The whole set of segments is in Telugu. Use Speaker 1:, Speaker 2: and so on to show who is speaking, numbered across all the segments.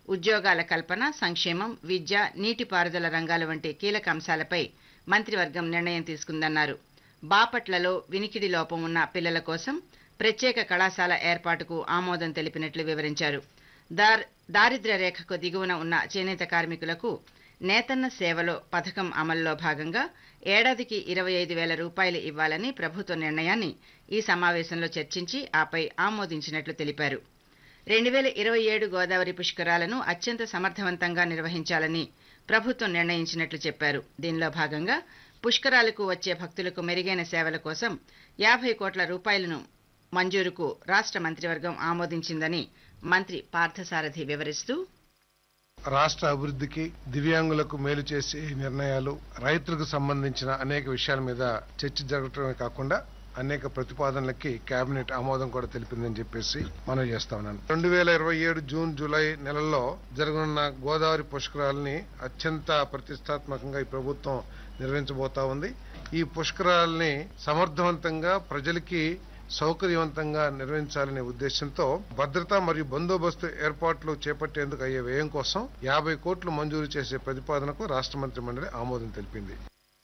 Speaker 1: ఉద్యోగాల కల్పన సంక్షేమం విద్య నీటిపారుదల రంగాల వంటి కీలక అంశాలపై మంత్రివర్గం నిర్ణయం తీసుకుందన్నారు బాపట్లలో వినికిడి లోపం ఉన్న పిల్లల కోసం ప్రత్యేక కళాశాల ఏర్పాటుకు ఆమోదం తెలిపినట్లు వివరించారు దార్ దారిద్ర్య రేఖకు దిగువన ఉన్న చేనేత కార్మికులకు నేతన్న సేవలో పథకం అమలులో భాగంగా ఏడాదికి ఇరవై ఐదు వేల రూపాయలు ఇవ్వాలని ప్రభుత్వ నిర్ణయాన్ని ఈ సమావేశంలో చర్చించి ఆపై ఆమోదించినట్లు తెలిపారు రెండు వేల ఇరవై ఏడు గోదావరి పుష్కరాలను అత్యంత సమర్థవంతంగా నిర్వహించాలని ప్రభుత్వం నిర్ణయించినట్లు చెప్పారు దీనిలో భాగంగా పుష్కరాలకు వచ్చే భక్తులకు మెరుగైన సేవల కోసం యాభై కోట్ల రూపాయలను మంజూరుకు రాష్ట్ర మంత్రివర్గం ఆమోదించిందని మంత్రి పార్థసారథి వివరిస్తూ
Speaker 2: రాష్ట్ర అభివృద్ధికి దివ్యాంగులకు మేలు చేసే నిర్ణయాలు రైతులకు సంబంధించిన అనేక విషయాల మీద చర్చ జరగటమే కాకుండా అనేక ప్రతిపాదనలకి కేబినెట్ ఆమోదం కూడా తెలిపిందని చెప్పేసి మనం చేస్తా ఉన్నాను రెండు వేల ఇరవై ఏడు జూన్ జూలై నెలల్లో జరగనున్న గోదావరి పుష్కరాలని అత్యంత ప్రతిష్టాత్మకంగా ఈ ప్రభుత్వం నిర్వహించబోతా ఉంది ఈ పుష్కరాలని సమర్థవంతంగా ప్రజలకి సౌకర్యవంతంగా నిర్వహించాలనే ఉద్దేశంతో భద్రత మరియు బందోబస్తు ఏర్పాట్లు చేపట్టేందుకు అయ్యే వ్యయం కోసం యాభై కోట్లు మంజూరు చేసే ప్రతిపాదనకు రాష్ట్ర మంత్రి మండలి ఆమోదం తెలిపింది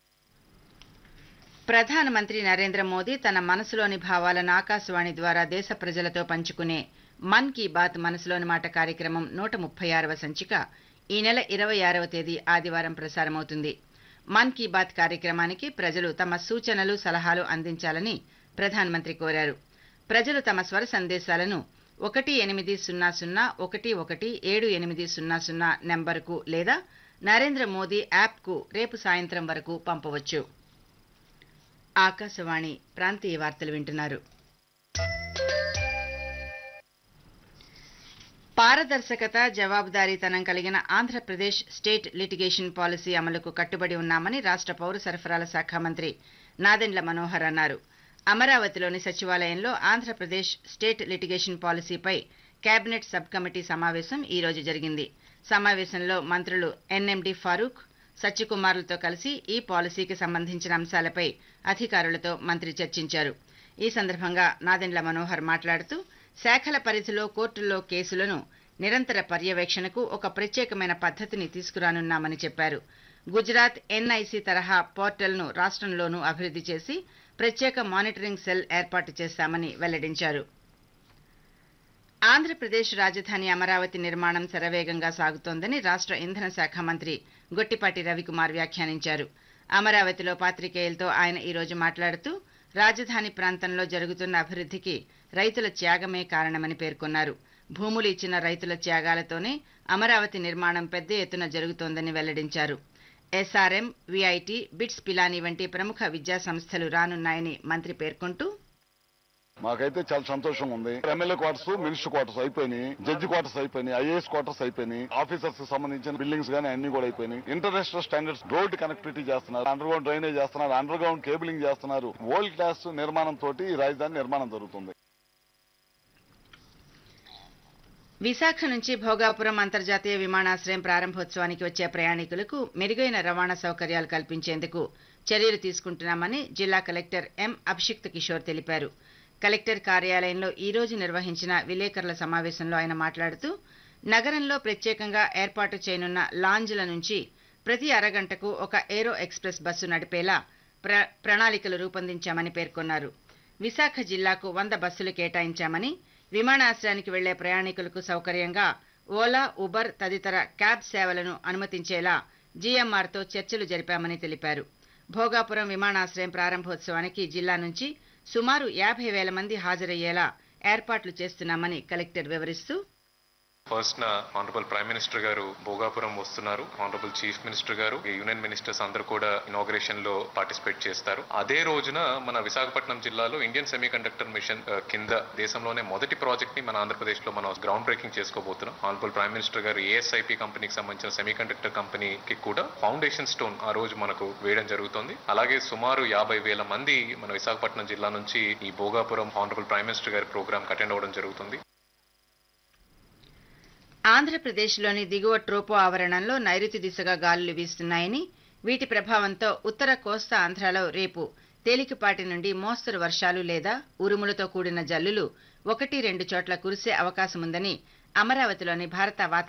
Speaker 1: ప్రధానమంత్రి నరేంద్ర మోదీ తన మనసులోని భావాలను ఆకాశవాణి ద్వారా దేశ ప్రజలతో పంచుకునే మన్ కీ బాత్ మనసులోని మాట కార్యక్రమం నూట ముప్పై ఆరవ సంచిక ఈ నెల ఇరవై ఆరవ తేదీ ఆదివారం ప్రసారమవుతుంది మన్ కీ బాత్ కార్యక్రమానికి ప్రజలు తమ సూచనలు సలహాలు అందించాలని ప్రధానమంత్రి కోరారు ప్రజలు తమ స్వర సందేశాలను ఒకటి ఎనిమిది సున్నా సున్నా ఒకటి ఒకటి ఏడు ఎనిమిది సున్నా సున్నా నెంబర్కు లేదా నరేంద్ర మోదీ యాప్కు రేపు సాయంత్రం వరకు పంపవచ్చు ఆకాశవాణి ప్రాంతీయ వార్తలు వింటున్నారు పారదర్శకత జవాబుదారీతనం కలిగిన ఆంధ్రప్రదేశ్ స్టేట్ లిటిగేషన్ పాలసీ అమలుకు కట్టుబడి ఉన్నామని రాష్ట్ర పౌర సరఫరాల శాఖ మంత్రి నాదెండ్ల మనోహర్ అన్నారు అమరావతిలోని సచివాలయంలో Andhra Pradesh state litigation పాలసీపై cabinet sub committee సమావేశం ఈ రోజు జరిగింది సమావేశంలో మంత్రులు ఎన్ఎండి ఫారూక్ సత్యకుమార్లతో కలిసి ఈ పాలసీకి సంబంధించిన అంశాలపై అధికారులతో మంత్రి చర్చించారు ఈ సందర్భంగా నాదెండ్ల మనోహర్ మాట్లాడుతూ శాఖల పరిధిలో కోర్టుల్లో కేసులను నిరంతర పర్యవేక్షణకు ఒక ప్రత్యేకమైన పద్ధతిని తీసుకురానున్నామని చెప్పారు గుజరాత్ ఎన్ఐసి తరహా పోర్టల్ను రాష్ట్రంలోనూ అభివృద్ధి చేసి ప్రత్యేక మానిటరింగ్ సెల్ ఏర్పాటు చేశామని వెల్లడించారు ఆంధ్రప్రదేశ్ రాజధాని అమరావతి నిర్మాణం శరవేగంగా సాగుతోందని రాష్ట్ర ఇంధన శాఖ మంత్రి గొట్టిపాటి రవికుమార్ వ్యాఖ్యానించారు అమరావతిలో పాత్రికేయులతో ఆయన ఈరోజు మాట్లాడుతూ రాజధాని ప్రాంతంలో జరుగుతున్న అభివృద్ధికి రైతుల త్యాగమే కారణమని పేర్కొన్నారు భూములు ఇచ్చిన రైతుల త్యాగాలతోనే అమరావతి నిర్మాణం పెద్ద ఎత్తున జరుగుతోందని వెల్లడించారు ఎస్ఆర్ఎం విఐటి బిట్స్ పిలాని వంటి ప్రముఖ విద్యా సంస్థలు రానున్నాయని మంత్రి పేర్కొంటూ
Speaker 3: మాకైతే చాలా సంతోషం ఉంది ఎమ్మెల్యే క్వార్టర్స్ మినిస్టర్ క్వార్టర్స్ అయిపోయినాయి జడ్జి క్వార్టర్స్ అయిపోయినాయి ఐఏఎస్ క్వార్టర్స్ అయిపోయినాయి ఆఫీసర్స్ కి సంబంధించిన బిల్డింగ్స్ గానీ అన్ని కూడా అయిపోయినాయి ఇంటర్నేషనల్ స్టాండర్డ్స్ రోడ్ కనెక్టివిటీ చేస్తున్నారు అండర్ గ్రౌండ్ డ్రైనేజ్ చేస్తున్నారు అండర్ గ్రౌండ్ కేబులింగ్ చేస్తున్నారు వరల్డ్ క్లాస్ నిర్మాణం తోటి ఈ రాజధాని నిర్మాణం జరుగుతుంది
Speaker 1: విశాఖ నుంచి భోగాపురం అంతర్జాతీయ విమానాశ్రయం ప్రారంభోత్సవానికి వచ్చే ప్రయాణికులకు మెరుగైన రవాణా సౌకర్యాలు కల్పించేందుకు చర్యలు తీసుకుంటున్నామని జిల్లా కలెక్టర్ ఎం అభిషిక్త్ కిషోర్ తెలిపారు కలెక్టర్ కార్యాలయంలో ఈ రోజు నిర్వహించిన విలేకరుల సమావేశంలో ఆయన మాట్లాడుతూ నగరంలో ప్రత్యేకంగా ఏర్పాటు చేయనున్న లాంజ్ల నుంచి ప్రతి అరగంటకు ఒక ఏరో ఎక్స్ప్రెస్ బస్సు నడిపేలా ప్ర ప్రణాళికలు రూపొందించామని పేర్కొన్నారు విశాఖ జిల్లాకు వంద బస్సులు కేటాయించామని విమానాశ్రయానికి వెళ్లే ప్రయాణికులకు సౌకర్యంగా ఓలా ఉబర్ తదితర క్యాబ్ సేవలను అనుమతించేలా జీఎంఆర్తో చర్చలు జరిపామని తెలిపారు భోగాపురం విమానాశ్రయం ప్రారంభోత్సవానికి జిల్లా నుంచి సుమారు యాభై వేల మంది హాజరయ్యేలా ఏర్పాట్లు చేస్తున్నామని కలెక్టర్ వివరిస్తూ
Speaker 4: ఫస్ట్ నా ఆనరబుల్ ప్రైమ్ మినిస్టర్ గారు భోగాపురం వస్తున్నారు ఆనరబుల్ చీఫ్ మినిస్టర్ గారు యూనియన్ మినిస్టర్స్ అందరూ కూడా ఇనాగ్రేషన్ లో పార్టిసిపేట్ చేస్తారు అదే రోజున మన విశాఖపట్నం జిల్లాలో ఇండియన్ సెమీ కండక్టర్ మిషన్ ఆ, కింద దేశంలోనే మొదటి ప్రాజెక్ట్ ని మన ఆంధ్రప్రదేశ్ లో మనం గ్రౌండ్ బ్రేకింగ్ చేసుకోబోతున్నాం ఆనరబుల్ ప్రైమ్ మినిస్టర్ గారు ఏఎస్ఐపి కంపెనీకి సంబంధించిన సెమీ కండక్టర్ కంపెనీకి కూడా ఫౌండేషన్ స్టోన్ ఆ రోజు మనకు వేయడం జరుగుతుంది అలాగే సుమారు యాభై వేల మంది మన విశాఖపట్నం జిల్లా నుంచి ఈ భోగాపురం ఆనరబుల్ ప్రైమ్ మినిస్టర్ గారి ప్రోగ్రామ్ అటెండ్ అవ్వడం జరుగుతుంది
Speaker 1: ఆంధ్రప్రదేశ్లోని దిగువ ట్రోపో ఆవరణంలో నైరుతి దిశగా గాలులు వీస్తున్నాయని వీటి ప్రభావంతో ఉత్తర కోస్తా ఆంధ్రాలో రేపు తేలికపాటి నుండి మోస్తరు వర్షాలు లేదా ఉరుములతో కూడిన జల్లులు ఒకటి రెండు చోట్ల కురిసే అవకాశముందని అమరావతిలోని భారత వాతావరణ